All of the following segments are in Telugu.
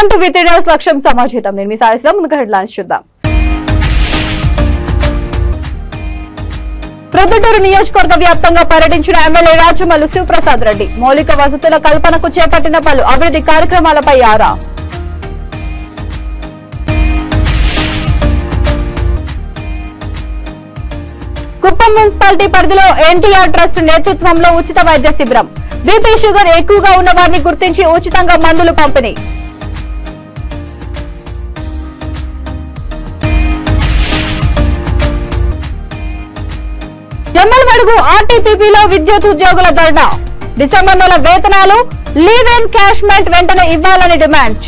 వెల్కమ్ టు విత్ న్యూస్ లక్ష్యం సమాచారం నేను మీ సాయిస్లో ముందుగా హెడ్లైన్స్ చూద్దాం ప్రొద్దుటూరు నియోజకవర్గ వ్యాప్తంగా పర్యటించిన ఎమ్మెల్యే రాజమల్లు శివప్రసాద్ రెడ్డి మౌలిక వసతుల కల్పనకు చేపట్టిన పలు అభివృద్ధి కార్యక్రమాలపై ఆరా కుప్పం మున్సిపాలిటీ పరిధిలో ఎన్టీఆర్ ట్రస్ట్ నేతృత్వంలో ఉచిత వైద్య శిబిరం బీపీ షుగర్ ఎక్కువగా ఉన్న వారిని గుర్తించి ఉచితంగా మందులు పంపిణీ జమ్మలమడుగు ఆర్టీపీపీలో విద్యుత్ ఉద్యోగుల ధర్నా డిసెంబర్ నెల వేతనాలు లీవ్ అండ్ క్యాష్మెంట్ వెంటనే ఇవ్వాలని డిమాండ్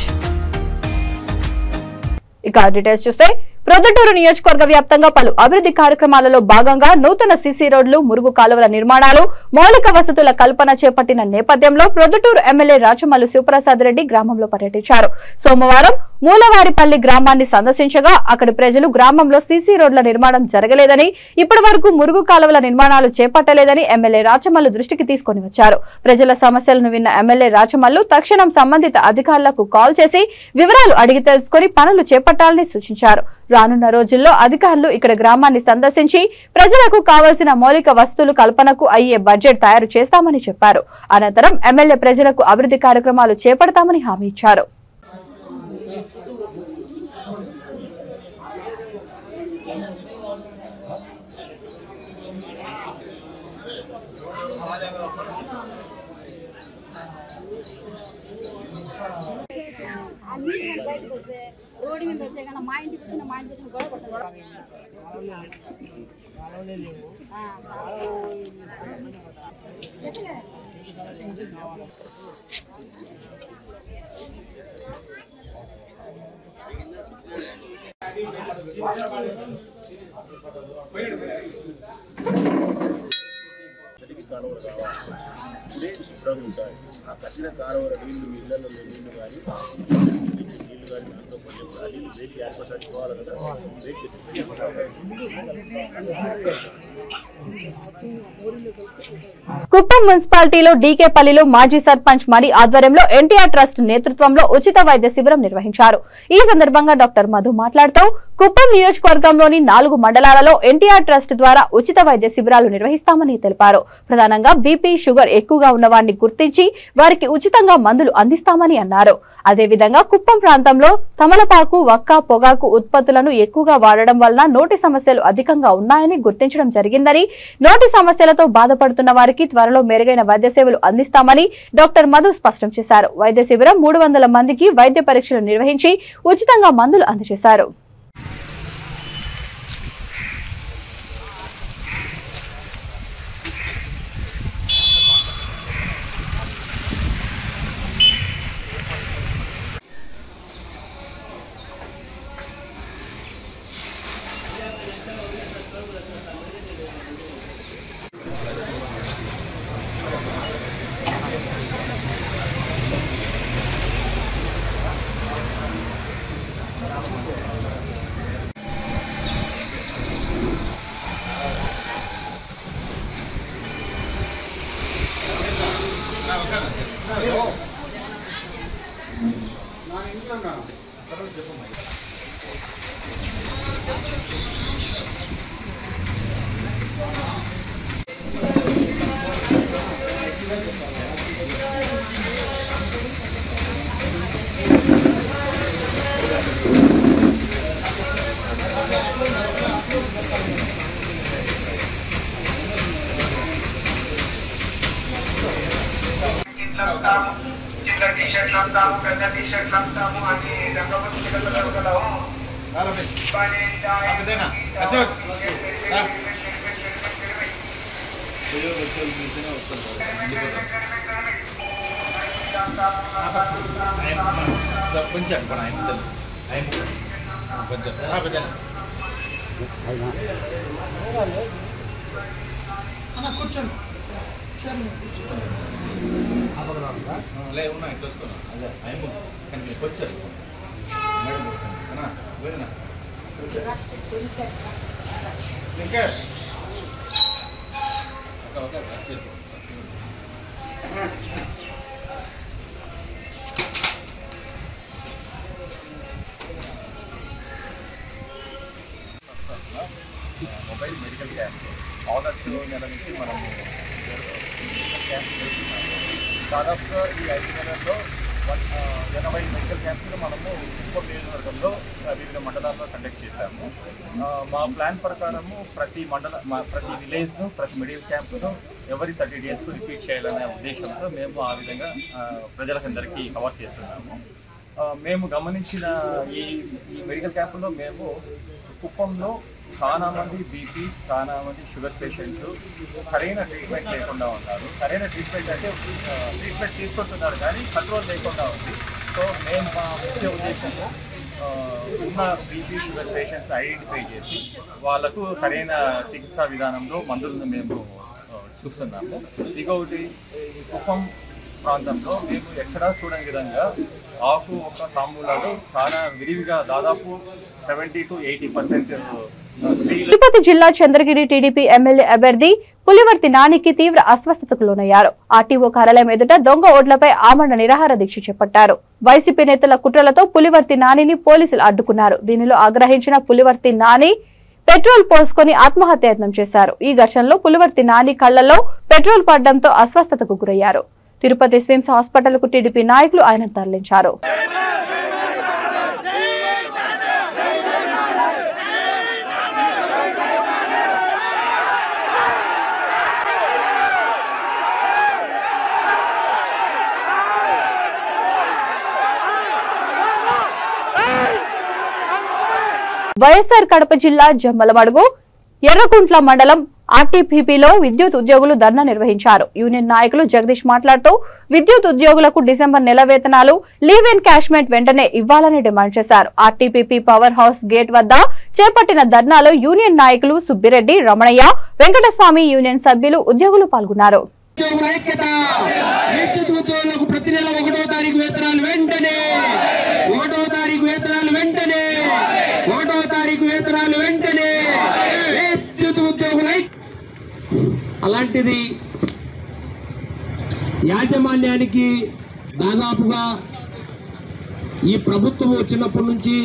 ఇక డీటెయిల్స్ చూస్తే ప్రొద్దుటూరు నియోజకవర్గ వ్యాప్తంగా పలు అభివృద్ధి కార్యక్రమాలలో భాగంగా నూతన సీసీ రోడ్లు మురుగు కాలువల నిర్మాణాలు మౌలిక వసతుల కల్పన చేపట్టిన నేపథ్యంలో ప్రొద్దుటూరు ఎమ్మెల్యే రాచమల్లు శివప్రసాద్ రెడ్డి గ్రామంలో పర్యటించారు సోమవారం మూలవారిపల్లి గ్రామాన్ని సందర్శించగా అక్కడి ప్రజలు గ్రామంలో సీసీ రోడ్ల నిర్మాణం జరగలేదని ఇప్పటి వరకు మురుగు కాలువల నిర్మాణాలు చేపట్టలేదని ఎమ్మెల్యే రాచమల్లు దృష్టికి తీసుకొని వచ్చారు ప్రజల సమస్యలను విన్న ఎమ్మెల్యే రాచమల్లు తక్షణం సంబంధిత అధికారులకు కాల్ చేసి వివరాలు అడిగి తెలుసుకొని పనులు చేపట్టాలని సూచించారు రానున్న రోజుల్లో అధికారులు ఇక్కడ గ్రామాన్ని సందర్శించి ప్రజలకు కావలసిన మౌలిక వసతులు కల్పనకు అయ్యే బడ్జెట్ తయారు చేస్తామని చెప్పారు అనంతరం ఎమ్మెల్యే ప్రజలకు అభివృద్ధి కార్యక్రమాలు చేపడతామని హామీ ఇచ్చారు ఆ నీళ్ళు కానీ బయటకు వచ్చే రోడ్డు మీద వచ్చే కానీ మా ఇంటికి వచ్చిన మా ఇంటికి వచ్చిన గొడవ పడుతుంది కడిగి కాలువలు కావాలి ఇప్పుడే శుభ్రంగా ఉంటాయి ఆ కట్టిన కాలువల నీళ్లు ఇళ్లలో నీళ్లు కానీ నుంచి నీళ్లు కానీ దాంట్లో కొంచెం ఆ నీళ్లు వేడి ఏర్పడి పోవాలి కదా వేడి కుప్పం మున్సిపాలిటీలో డీకేపల్లిలో మాజీ సర్పంచ్ మణి ఆధ్వర్యంలో ఎన్టీఆర్ ట్రస్ట్ నేతృత్వంలో ఉచిత వైద్య శిబిరం నిర్వహించారు ఈ సందర్భంగా డాక్టర్ మధు మాట్లాడుతూ కుప్పం నియోజకవర్గంలోని నాలుగు మండలాలలో ఎన్టీఆర్ ట్రస్ట్ ద్వారా ఉచిత వైద్య శిబిరాలు నిర్వహిస్తామని తెలిపారు ప్రధానంగా బీపీ షుగర్ ఎక్కువగా ఉన్న వారిని గుర్తించి వారికి ఉచితంగా మందులు అందిస్తామని అన్నారు అదేవిధంగా కుప్పం ప్రాంతంలో తమలపాకు వక్క పొగాకు ఉత్పత్తులను ఎక్కువగా వాడడం వలన నోటి సమస్యలు అధికంగా ఉన్నాయని గుర్తించడం జరిగిందని నోటి సమస్యలతో బాధపడుతున్న వారికి త్వరలో మెరుగైన వైద్య సేవలు అందిస్తామని డాక్టర్ మధు స్పష్టం చేశారు వైద్య శిబిరం మూడు వందల మందికి వైద్య పరీక్షలు నిర్వహించి ఉచితంగా మందులు అందజేశారు ఇట్లా వస్తాము చిన్న టీ షర్ట్లు వస్తాము పెద్ద టీ షర్ట్లు వస్తాము అని రంగపతి పిల్లలు కదా కొంచెం మన ఆయన తెలుసు ఆయన కొంచెం రా పెద్ద అన్న కూర్చోండి లే ఉన్నా ఇట్లా వస్తున్నా అదే ఆయన కానీ మీరు వచ్చారు మేడం అన్నా వెళ్ళినా ఇంకా ఒక ఒక మొబైల్ మెడికల్ క్యాంప్ ఆగస్టు నెల నుంచి మనము మెడికల్ క్యాంప్ చేస్తున్నాము దాదాపుగా ఈ ఐదు నెలల్లో వన్ ఆ, ఎనభై మెడికల్ క్యాంప్స్ను మనము కుప్పం నియోజకవర్గంలో ఆ, వివిధ మండలాల్లో కండక్ట్ చేశాము ఆ, మా ప్లాన్ ప్రకారము ప్రతి మండల మా ప్రతి విలేజ్ను ప్రతి మెడికల్ క్యాంప్ను ఎవరి థర్టీ డేస్కు రిపీట్ చేయాలనే ఉద్దేశంతో మేము ఆ విధంగా ఆ, ప్రజలకందరికీ కవర్ చేస్తున్నాము ఆ, మేము గమనించిన ఈ ఈ మెడికల్ క్యాంపులో మేము కుప్పంలో చాలా మంది బీపీ చాలా మంది షుగర్ పేషెంట్స్ సరైన ట్రీట్మెంట్ లేకుండా ఉన్నారు సరైన ట్రీట్మెంట్ అంటే ట్రీట్మెంట్ తీసుకుంటున్నారు కానీ కంట్రోల్ లేకుండా ఉంది సో మేము మా ముఖ్య ఉద్దేశము ఆ, ఉన్న బీపీ షుగర్ పేషెంట్స్ ఐడెంటిఫై చేసి వాళ్ళకు సరైన చికిత్సా విధానంలో మందులను మేము ఆ, చూస్తున్నాము ఇంకొకటి ఈ కుప్పం ప్రాంతంలో మేము ఎక్కడా చూడని విధంగా ఆకు ఒక తాంబూలాలు చాలా విరివిగా దాదాపు సెవెంటీ టు ఎయిటీ పర్సెంట్ స్త్రీలు తిరుపతి జిల్లా చంద్రగిరి టీడీపీ ఎమ్మెల్యే అభ్యర్థి పులివర్తి నానికి తీవ్ర అస్వస్థతకు లోనయ్యారు ఆర్టీఓ కార్యాలయం ఎదుట దొంగ ఓట్లపై ఆమరణ నిరాహార దీక్ష చేపట్టారు వైసీపీ నేతల కుట్రలతో పులివర్తి నానిని పోలీసులు అడ్డుకున్నారు దీనిలో ఆగ్రహించిన పులివర్తి నాని పెట్రోల్ పోసుకొని ఆత్మహత్యయత్నం చేశారు ఈ ఘర్షణలో పులివర్తి నాని కళ్లలో పెట్రోల్ పడడంతో అస్వస్థతకు గురయ్యారు తిరుపతి స్విమ్స్ హాస్పిటల్ కు టీడీపీ నాయకులు ఆయన తరలించారు వైఎస్ఆర్ కడప జిల్లా జమ్మలమడుగు ఎర్రకుంట్ల మండలం ఆర్టీపీపీలో విద్యుత్ ఉద్యోగులు ధర్నా నిర్వహించారు యూనియన్ నాయకులు జగదీష్ మాట్లాడుతూ విద్యుత్ ఉద్యోగులకు డిసెంబర్ నెల వేతనాలు లీవ్ ఇన్ క్యాష్మెంట్ వెంటనే ఇవ్వాలని డిమాండ్ చేశారు ఆర్టీపీపీ పవర్ హౌస్ గేట్ వద్ద చేపట్టిన ధర్నాలో యూనియన్ నాయకులు సుబ్బిరెడ్డి రమణయ్య వెంకటస్వామి యూనియన్ సభ్యులు ఉద్యోగులు పాల్గొన్నారు ఉద్యోగుల ఐక్యత విద్యుత్ ఉద్యోగులకు ప్రతి నెల ఒకటో తారీఖు వేతనాలు వెంటనే ఒకటో తారీఖు వేతనాలు వెంటనే ఒకటో తారీఖు వేతనాలు వెంటనే విద్యుత్ ఉద్యోగుల ఐక్య- అలాంటిది యాజమాన్యానికి దాదాపుగా ఈ ప్రభుత్వం వచ్చినప్పటి నుంచి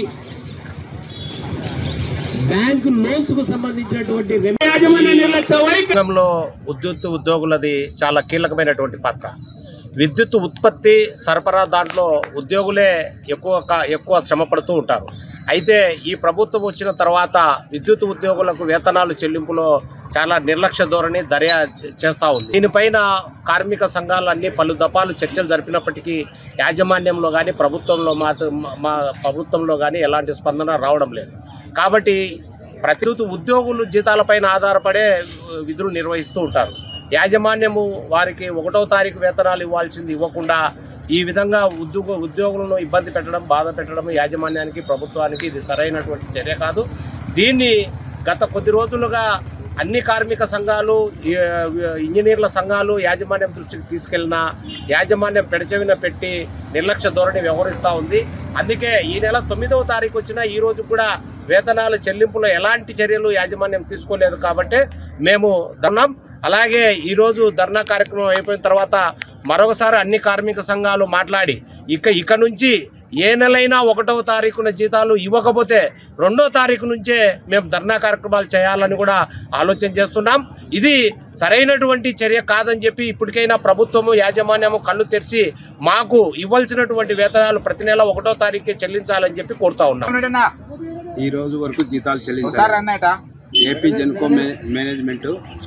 బ్యాంకు లోన్స్ కు సంబంధించినటువంటి రెవెన్యూ యాజమాన్య నిర్లక్ష్య వైఖరి రంగంలో విద్యుత్ ఉద్యోగులది చాలా కీలకమైనటువంటి పాత్ర విద్యుత్ ఉత్పత్తి సరఫరా దాంట్లో ఉద్యోగులే ఎక్కువ క- ఎక్కువ శ్రమ పడుతూ ఉంటారు అయితే ఈ ప్రభుత్వం వచ్చిన తర్వాత విద్యుత్ ఉద్యోగులకు వేతనాలు చెల్లింపులో చాలా నిర్లక్ష్య ధోరణి దర్యా చేస్తూ ఉంది దీనిపైన కార్మిక సంఘాలు అన్ని పలు దఫాలు చర్చలు జరిపినప్పటికీ యాజమాన్యంలో కానీ ప్రభుత్వంలో మా మా ప్రభుత్వంలో కానీ ఎలాంటి స్పందన రావడం లేదు కాబట్టి ప్రతి ఉద్యోగులు జీతాలపైన ఆధారపడే విధులు నిర్వహిస్తూ ఉంటారు యాజమాన్యము వారికి ఒకటో తారీఖు వేతనాలు ఇవ్వాల్సింది ఇవ్వకుండా ఈ విధంగా ఉద్యోగ ఉద్యోగులను ఇబ్బంది పెట్టడం బాధ పెట్టడం యాజమాన్యానికి ప్రభుత్వానికి ఇది సరైనటువంటి చర్య కాదు దీన్ని గత కొద్ది రోజులుగా అన్ని కార్మిక సంఘాలు ఈ, ఇంజనీర్ల సంఘాలు యాజమాన్యం దృష్టికి తీసుకెళ్లిన యాజమాన్యం పెడచెవిన పెట్టి నిర్లక్ష్య ధోరణి వ్యవహరిస్తూ ఉంది అందుకే ఈ నెల తొమ్మిదవ తారీఖు వచ్చిన ఈ రోజు కూడా వేతనాల చెల్లింపులో ఎలాంటి చర్యలు యాజమాన్యం తీసుకోలేదు కాబట్టి మేము ధర్నాం అలాగే ఈరోజు ధర్నా కార్యక్రమం అయిపోయిన తర్వాత మరొకసారి అన్ని కార్మిక సంఘాలు మాట్లాడి ఇక ఇక నుంచి ఏ నెలైనా ఒకటవ తారీఖున జీతాలు ఇవ్వకపోతే రెండో తారీఖు నుంచే మేము ధర్నా కార్యక్రమాలు చేయాలని కూడా ఆలోచన చేస్తున్నాం ఇది సరైనటువంటి చర్య కాదని చెప్పి ఇప్పటికైనా ప్రభుత్వము యాజమాన్యము కళ్ళు తెరిచి మాకు ఇవ్వాల్సినటువంటి వేతనాలు ప్రతి నెల ఒకటో తారీఖుకే చెల్లించాలని చెప్పి కోరుతా ఉన్నాం ఈ రోజు వరకు జీతాలు చెల్లించారు ఏపీ జెన్కో మే- మేనేజ్మెంట్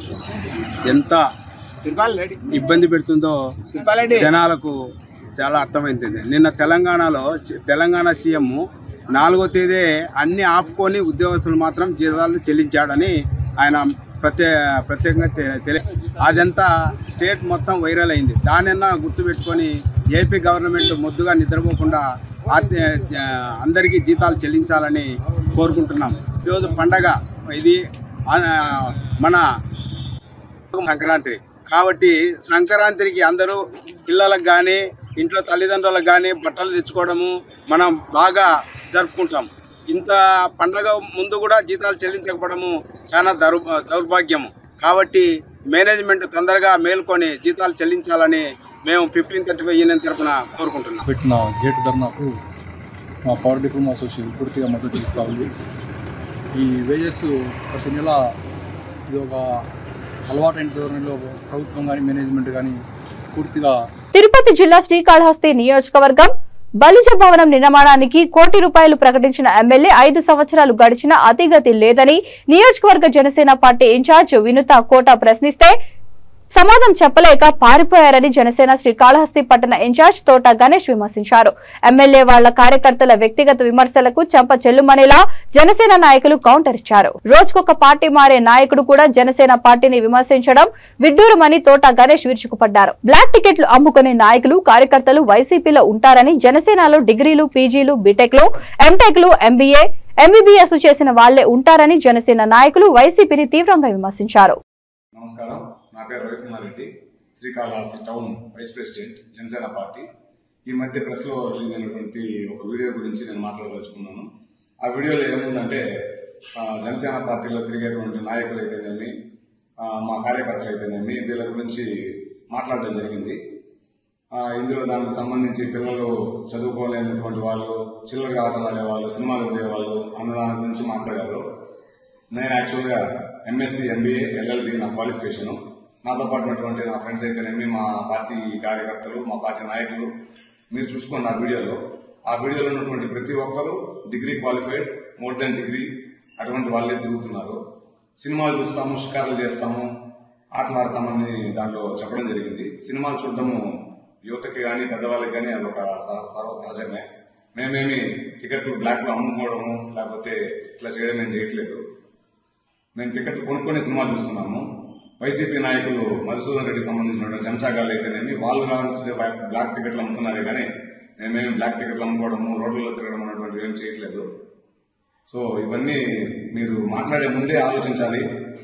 ఎంత ఇబ్బంది పెడుతుందో జనాలకు చాలా అర్థమైంది నిన్న తెలంగాణలో సి- తెలంగాణ సీఎం నాలుగో తేదీ అన్ని ఆపుకొని ఉద్యోగస్తులు మాత్రం జీతాలు చెల్లించాడని ఆయన ప్రత్యే ప్రత్యేకంగా తె- తెలి అదంతా స్టేట్ మొత్తం వైరల్ అయింది దానన్నా గుర్తుపెట్టుకొని ఏపీ గవర్నమెంట్ మొద్దుగా నిద్రపోకుండా ఆర్టీ ఆ, అందరికీ జీతాలు చెల్లించాలని కోరుకుంటున్నాం ఈరోజు పండగ ఇది ఆ, మన సంక్రాంతి కాబట్టి సంక్రాంతికి అందరూ పిల్లలకు కానీ ఇంట్లో తల్లిదండ్రులకు కానీ బట్టలు తెచ్చుకోవడము మనం బాగా జరుపుకుంటాం ఇంత పండగ ముందు కూడా జీతాలు చెల్లించకపోవడము చాలా దౌర్ దౌర్భాగ్యము కాబట్టి మేనేజ్మెంట్ తొందరగా మేల్కొని జీతాలు చెల్లించాలని మేము ఫిఫ్టీన్ థర్టీ ఫైవ్ యూనియన్ తరఫున కోరుకుంటున్నాం పెట్టిన గేట్ ధర్నాకు మా పవర్ డిప్లొమా అసోసియేషన్ పూర్తిగా మద్దతు ఇస్తా ఉంది ఈ వేజెస్ ప్రతి నెల ఇది ఒక అలవాటైన ధోరణిలో ప్రభుత్వం కానీ మేనేజ్మెంట్ కానీ పూర్తిగా తిరుపతి జిల్లా శ్రీకాళహస్తి నియోజకవర్గం బలిజ భవనం నిర్మాణానికి కోటి రూపాయలు ప్రకటించిన ఎమ్మెల్యే ఐదు సంవత్సరాలు గడిచినా అతిగతి లేదని నియోజకవర్గ జనసేన పార్టీ ఇన్ఛార్జ్ వినుత కోట ప్రశ్నిస్తే సమాధానం చెప్పలేక పారిపోయారని జనసేన శ్రీకాళహస్తి పట్టణ ఇన్ఛార్జ్ తోట గణేష్ విమర్శించారు ఎమ్మెల్యే వాళ్ల కార్యకర్తల వ్యక్తిగత విమర్శలకు చెంప చెల్లుమనేలా జనసేన నాయకులు కౌంటర్ ఇచ్చారు రోజుకొక పార్టీ మారే నాయకుడు కూడా జనసేన పార్టీని విమర్శించడం విడ్డూరమని తోట గణేష్ విరుచుకుపడ్డారు బ్లాక్ టికెట్లు అమ్ముకునే నాయకులు కార్యకర్తలు వైసీపీలో ఉంటారని జనసేనలో డిగ్రీలు పీజీలు బీటెక్లు ఎంటెక్లు ఎంబీఏ ఎంబీబీఎస్ చేసిన వాళ్లే ఉంటారని జనసేన నాయకులు వైసీపీని తీవ్రంగా విమర్శించారు నమస్కారం నా పేరు Ravikumar Reddy Srikalahasti town vice president Janasena party ఈ మధ్య ప్రెస్లో రిలీజ్ అయినటువంటి ఒక వీడియో గురించి నేను మాట్లాడదలుచుకున్నాను ఆ వీడియోలో ఏముందంటే ఆ, జనసేన పార్టీలో తిరిగేటువంటి నాయకులు అయితేనేమి ఆ, మా కార్యకర్తలు అయితేనేమి వీళ్ళ గురించి మాట్లాడడం జరిగింది ఆ, ఇందులో దానికి సంబంధించి పిల్లలు చదువుకోలేనటువంటి వాళ్ళు చిల్లర ఆటలు ఆడేవాళ్ళు సినిమాలు పోయేవాళ్ళు అన్న దాని గురించి మాట్లాడారు నేను యాక్చువల్గా ఎంఎస్సి ఎంబీఏ ఎల్ఎల్బి నా క్వాలిఫికేషన్ నాతో పాటు ఉన్నటువంటి నా ఫ్రెండ్స్ అయితేనేమి మా పార్టీ కార్యకర్తలు మా పార్టీ నాయకులు మీరు చూసుకోండి ఆ వీడియోలో ఆ వీడియోలో ఉన్నటువంటి ప్రతి ఒక్కరూ degree qualified more than degree అటువంటి వాళ్ళే తిరుగుతున్నారు సినిమాలు చూస్తాము షికారులు చేస్తాము ఆటలు ఆడతామని దాంట్లో చెప్పడం జరిగింది సినిమాలు చూడడము యువతకి కానీ పెద్దవాళ్ళకి కానీ అదొక స- సర్వ సహజమే మేమేమి టికెట్లు బ్లాక్ లో అమ్ముకోవడము లేకపోతే ఇట్లా చేయడం మేము చేయట్లేదు మేము టికెట్లు కొనుక్కొని సినిమా చూస్తున్నాము వైసీపీ నాయకులు మధుసూదన్ రెడ్డికి సంబంధించిన చెంచాగాళ్ళు అయితేనేమి వాళ్ళు కావాల్సిన బ్లాక్ టికెట్లు అమ్ముతున్నారే కానీ మేమేమి బ్లాక్ టికెట్లు అమ్ముకోవడము రోడ్లలో తిరగడం అనేటువంటివి ఏం చేయట్లేదు సో ఇవన్నీ మీరు మాట్లాడే ముందే ఆలోచించాలి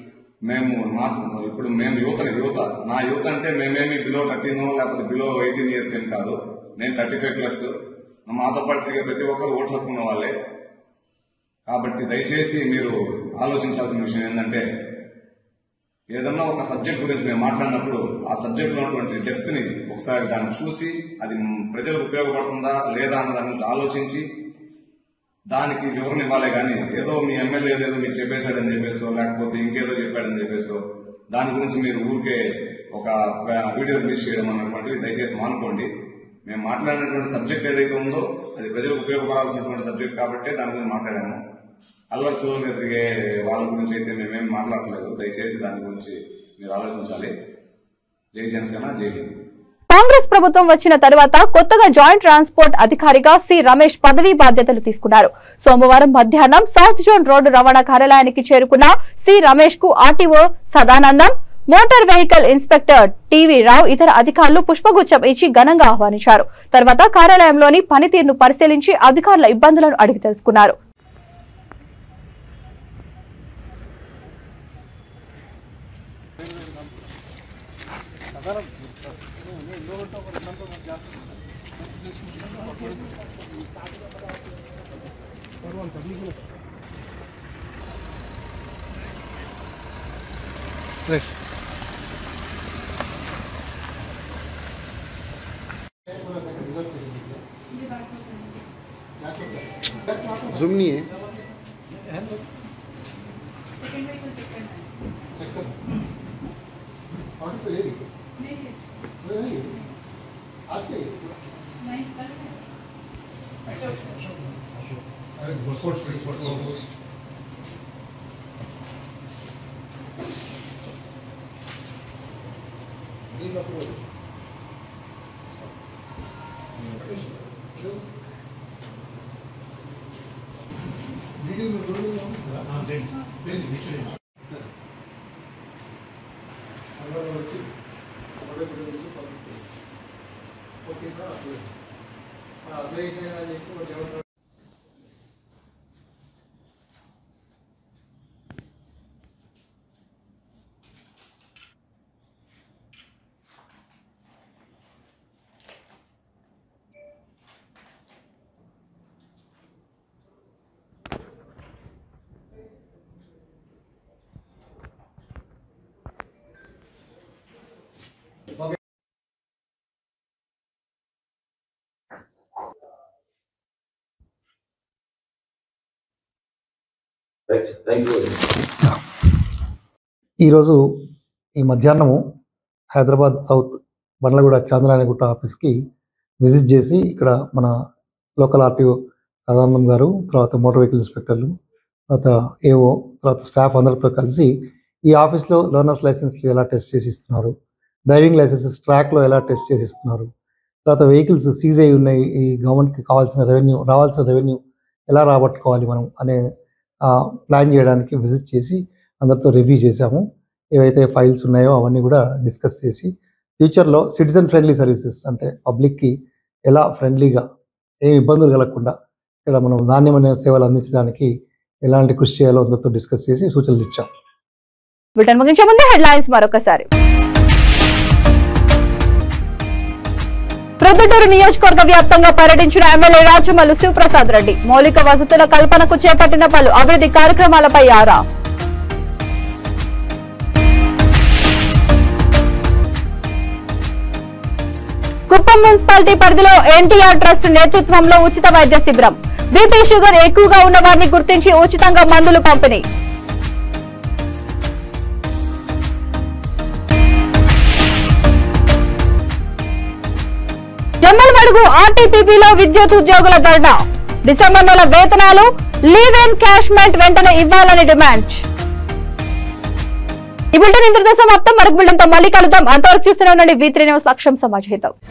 మేము మా ఇప్పుడు మేము యువత యువత నా యువత అంటే మేమేమి బిలో థర్టీన్ లేకపోతే బిలో ఎయిటీన్ ఇయర్స్ ఏం కాదు నేను థర్టీ ఫైవ్ ప్లస్ మాతో పాటు తిరిగే ప్రతి ఒక్కరు ఓటు హక్కున్న వాళ్ళే కాబట్టి దయచేసి మీరు ఆలోచించాల్సిన విషయం ఏంటంటే ఏదన్నా ఒక సబ్జెక్ట్ గురించి మేము మాట్లాడినప్పుడు ఆ సబ్జెక్ట్ లో ఉన్నటువంటి డెప్త్ ని ఒకసారి దాన్ని చూసి అది ప్రజలకు ఉపయోగపడుతుందా లేదా అన్న దాని గురించి ఆలోచించి దానికి వివరణ ఇవ్వాలి కానీ ఏదో మీ ఎమ్మెల్యే ఏదో మీకు చెప్పేశాడని చెప్పేసో లేకపోతే ఇంకేదో చెప్పాడని చెప్పేసో దాని గురించి మీరు ఊరికే ఒక వీడియో రిలీజ్ చేయడం అన్నటువంటివి దయచేసి మానుకోండి మేము మాట్లాడినటువంటి సబ్జెక్ట్ ఏదైతే ఉందో అది ప్రజలకు ఉపయోగపడాల్సినటువంటి సబ్జెక్ట్ కాబట్టే దాని గురించి మాట్లాడాము అల్లరి చూడగా తిరిగే వాళ్ళ గురించి అయితే మేమేం మాట్లాడలేదు దయచేసి దాని గురించి మీరు ఆలోచించాలి జై జనసేన జై హింద్ కాంగ్రెస్ ప్రభుత్వం వచ్చిన తరువాత కొత్తగా జాయింట్ ట్రాన్స్పోర్ట్ అధికారిగా సి రమేష్ పదవీ బాధ్యతలు తీసుకున్నారు సోమవారం మధ్యాహ్నం సౌత్ జోన్ రోడ్డు రవాణా కార్యాలయానికి చేరుకున్న సి రమేష్ కు RTO Sadanandam motor vehicle inspector T V Rao ఇతర అధికారులు పుష్పగుచ్చం ఇచ్చి ఘనంగా ఆహ్వానించారు తర్వాత కార్యాలయంలోని పనితీరును పరిశీలించి అధికారుల ఇబ్బందులను అడిగి తెలుసుకున్నారు जूम नहीं है Right, thank you. ఈరోజు ఈ మధ్యాహ్నము హైదరాబాద్ సౌత్ బండ్లగూడ చాంద్రాయణగుట్ట ఆఫీస్కి విజిట్ చేసి ఇక్కడ మన లోకల్ ఆర్టీఓ సదానందం గారు తర్వాత మోటార్ వెహికల్ ఇన్స్పెక్టర్లు తర్వాత ఏఓ తర్వాత స్టాఫ్ అందరితో కలిసి ఈ ఆఫీస్లో లర్నర్స్ లైసెన్స్లు ఎలా టెస్ట్ చేసి ఇస్తున్నారు డ్రైవింగ్ లైసెన్సెస్ ట్రాక్లో ఎలా టెస్ట్ చేసి ఇస్తున్నారు తర్వాత వెహికల్స్ సీజ్ అయి ఉన్నాయి ఈ గవర్నమెంట్కి కావాల్సిన రెవెన్యూ రావాల్సిన రెవెన్యూ ఎలా రాబట్టుకోవాలి మనం అనే ప్లాన్ చేయడానికి విజిట్ చేసి అందరితో రివ్యూ చేశాము ఏవైతే ఫైల్స్ ఉన్నాయో అవన్నీ కూడా డిస్కస్ చేసి ఫ్యూచర్లో సిటిజన్ ఫ్రెండ్లీ సర్వీసెస్ అంటే పబ్లిక్కి ఎలా ఫ్రెండ్లీగా ఏ ఇబ్బందులు కలగకుండా ఇక్కడ మనం నాణ్యమైన సేవలు అందించడానికి ఎలాంటి కృషి చేయాలో అందరితో డిస్కస్ చేసి సూచనలు ఇచ్చాం బ్రిటన్ ముగించే ముందు హెడ్లైన్స్ మరొకసారి ప్రొద్దుటూరు నియోజకవర్గ వ్యాప్తంగా పర్యటించిన ఎమ్మెల్యే రాజమల్లు శివప్రసాద్ రెడ్డి మౌలిక వసతుల కల్పనకు చేపట్టిన పలు అభివృద్ధి కార్యక్రమాలపై ఆరా కుప్పం మున్సిపాలిటీ పరిధిలో ఎన్టీఆర్ ట్రస్ట్ నేతృత్వంలో ఉచిత వైద్య శిబిరం బీపీ షుగర్ ఎక్కువగా ఉన్న వారిని గుర్తించి ఉచితంగా మందులు పంపిణీ జమ్మలమడుగు ఆర్టీపీపీలో విద్యుత్ ఉద్యోగుల ధర్నా డిసెంబర్ నెల వేతనాలు లీవ్ అండ్ క్యాష్మెంట్ వెంటనే ఇవ్వాలని డిమాండ్ ఈ బులెటిన్ ఇంతటితో సమాప్తం మరొక బులెటిన్తో మళ్ళీ కలుద్దాం అంతవరకు చూస్తూనే ఉండండి వీ త్రీ న్యూస్ అక్షం సమాజ్ హితం